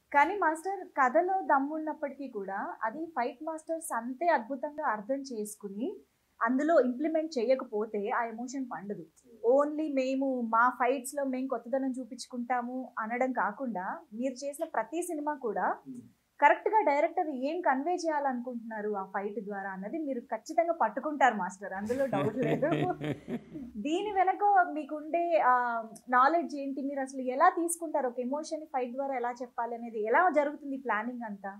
కానీ మాస్టర్ కథలో దమ్మున్నప్పటికీ కూడా అది ఫైట్ మాస్టర్స్ అంతే అద్భుతంగా అర్థం చేసుకుని అందులో ఇంప్లిమెంట్ చేయకపోతే ఆ ఎమోషన్ పండదు ఓన్లీ మేము మా ఫైట్స్ లో మేము కొత్తదనం చూపించుకుంటాము అనడం కాకుండా మీరు చేసిన ప్రతి సినిమా కూడా కరెక్ట్ గా డైరెక్టర్ ఏం కన్వే చేయాలనుకుంటున్నారు ఆ ఫైట్ ద్వారా అన్నది మీరు ఖచ్చితంగా పట్టుకుంటారు మాస్టర్ అందులో డౌట్ లేదు దీని వెనక మీకుండే నాలెడ్జ్ ఏంటి మీరు అసలు ఎలా తీసుకుంటారు ఒక ఎమోషన్ ఫైట్ ద్వారా ఎలా చెప్పాలి అనేది ఎలా జరుగుతుంది ప్లానింగ్ అంతా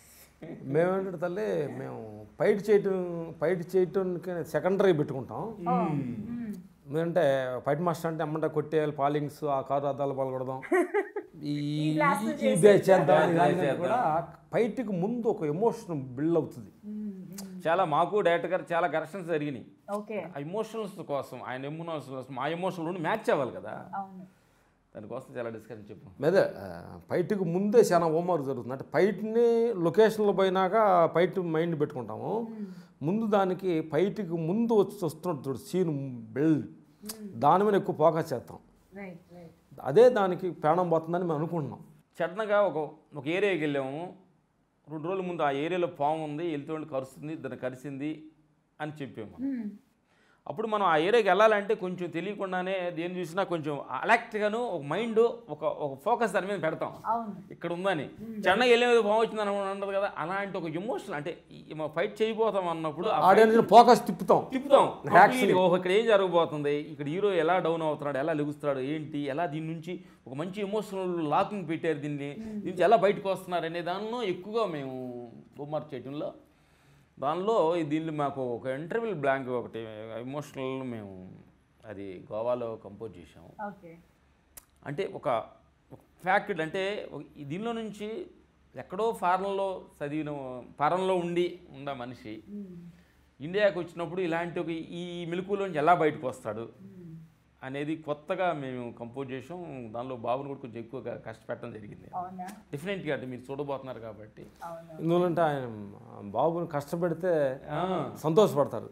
మేమేంటే తల్లి మేము ఫైట్ చేయటం ఫైట్ చేయటానికి సెకండరీ పెట్టుకుంటాం ఓ, మ్మ్. ఎందుకంటే ఫైట్ మాస్టర్ అంటే అమ్మంటే కొట్టేయాలి పాలింగ్స్ ఆ కారు అద్దాలు పాల్గొడదాం ఈ ఈ blast ఈ- చేసేద్దాం. ఇదే చేద్దాం ఇదే దానికంటే చేద్దాం. కూడా ఫైట్కి ముందు ఒక ఎమోషన్ బిల్డ్ అవుతుంది మ్మ్, మ్మ్. చాలా మాకు డైరెక్టర్ గారు చాలా కరెక్షన్స్ జరిగినాయి ఓకే ఆ ఎమోషనల్స్ కోసం ఆయన ఎమోషనల్స్ కోసం మా ఎమోషనల్ మ్యాచ్ అవ్వాలి కదా అవును దానికోసం చాలా డిస్కషన్ చెప్పు అదే ఆ, ఫైట్కి ముందే చాలా హోంవర్క్ జరుగుతుంది అంటే ఫైట్ని లొకేషన్లో పోయినాక ఫైట్ మైండ్ పెట్టుకుంటాము ముందు దానికి ఫైట్కి ముందు వచ్చి వస్తున్నట్టు సీన్ బిల్డ్ దాని మీద ఎక్కువ ఫోకస్ చేస్తాం రైట్ రైట్ అదే దానికి ప్రాణం పోతుందని మేము అనుకుంటున్నాం సడన్గా ఒక ఒక ఏరియాకి వెళ్ళాము రెండు రోజుల ముందు ఆ ఏరియాలో పాము ఉంది వెళ్తుంటే కరుస్తుంది దాన్ని కరిసింది అని చెప్పాము అప్పుడు మనం ఆ ఏరియాకి వెళ్ళాలంటే కొంచెం తెలియకుండానే దేని చూసినా కొంచెం అలర్ట్గాను ఒక మైండ్ ఒక ఒక ఫోకస్ దాని మీద పెడతాం అవును ఇక్కడ ఉందని చెన్నై వెళ్ళేది పాము వచ్చిందని ఉండదు కదా అలాంటి ఒక ఎమోషన్ అంటే ఫైట్ చేయబోతాం అన్నప్పుడు ఆ fight ఆడియన్స్ ఫోకస్ తిప్పుతాం తిప్పుతాం Action. Completely, ఓహో ఇక్కడ ఏం జరగబోతుంది ఇక్కడ హీరో ఎలా డౌన్ అవుతున్నాడు ఎలా లెగుస్తున్నాడు ఏంటి ఎలా దీని నుంచి ఒక మంచి ఎమోషనల్ లాకింగ్ పెట్టారు దీన్ని దీని నుంచి ఎలా బయటకు వస్తున్నారు అనే దానిలో ఎక్కువగా మేము హోంవర్క్ చేయడంలో దానిలో ఈ దీనిలో మాకు ఒక ఇంటర్వ్యూ బ్లాంక్ ఒకటి ఎమోషనల్ మేము అది గోవాలో కంపోజ్ చేసాము ఓకే అంటే ఒక ఫ్యాక్ట్ అంటే ఒక- ఈ దీనిలో నుంచి ఎక్కడో ఫారెన్లో చదివిన ఫారెన్లో ఉండి ఉన్న మనిషి ఇండియాకి వచ్చినప్పుడు ఇలాంటి ఒక ఈ మెలకులోంచి ఎలా బయటకు వస్తాడు అనేది కొత్తగా మేము కంపోజ్ చేసాం దానిలో బాబుని కూడా కొంచెం ఎక్కువగా కష్టపెట్టడం జరిగింది అవునా డెఫినెట్గా అంటే మీరు చూడబోతున్నారు కాబట్టి అవును ఎందుకంటే ఆయన బాబుని కష్టపెడితే సంతోషపడతారు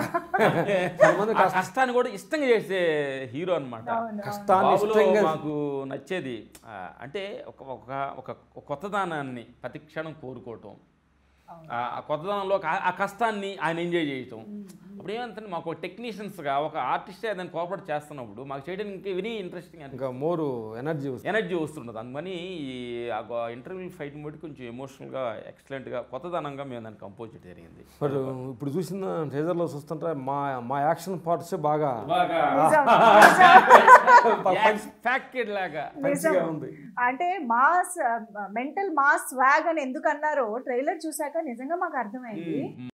కొంతమంది ఆ కష్టాన్ని కూడా ఇష్టంగా చేసే హీరో అనమాట అవును కష్టాన్ని బాబులో ఇష్టంగా మాకు నచ్చేది ఆ, అంటే ఒక ఒక ఒక ఒక కొత్తదనాన్ని ప్రతి క్షణం కోరుకోవటం అవును. ఆ ఆ కొత్తదనంలో ఆ- ఆ కష్టాన్ని ఆయన ఎంజాయ్ చేయటం అప్పుడు ఏమంటే మాకు టెక్నీషియన్స్గా ఒక ఆర్టిస్టే దాన్ని కోఆపరేట్ చేస్తున్నప్పుడు మాకు చేయడానికి వెరీ ఇంట్రెస్టింగ్ అని ఇంకా మోరు ఎనర్జీ వస్తుంది ఎనర్జీ వస్తుంటుంది అందుకని ఈ ఇంటర్వ్యూ ఫైట్ బట్టి కొంచెం ఎమోషనల్గా ఎక్సలెంట్గా కొత్తదనంగా మేము దాన్ని కంపోజ్ చేయడం జరిగింది బట్ ఇప్పుడు చూసిన ట్రేజర్లో చూస్తుంటే మా మా యాక్షన్ పార్ట్స్ బాగా నిజం, ఫ్యాక్టెడ్ లాగా నిజం. ఉంది అంటే మాస్ మెంటల్ మాస్ స్వాగ్ అని ఎందుకు అన్నారో ట్రైలర్ చూసాక నిజంగా మాకు అర్థమైంది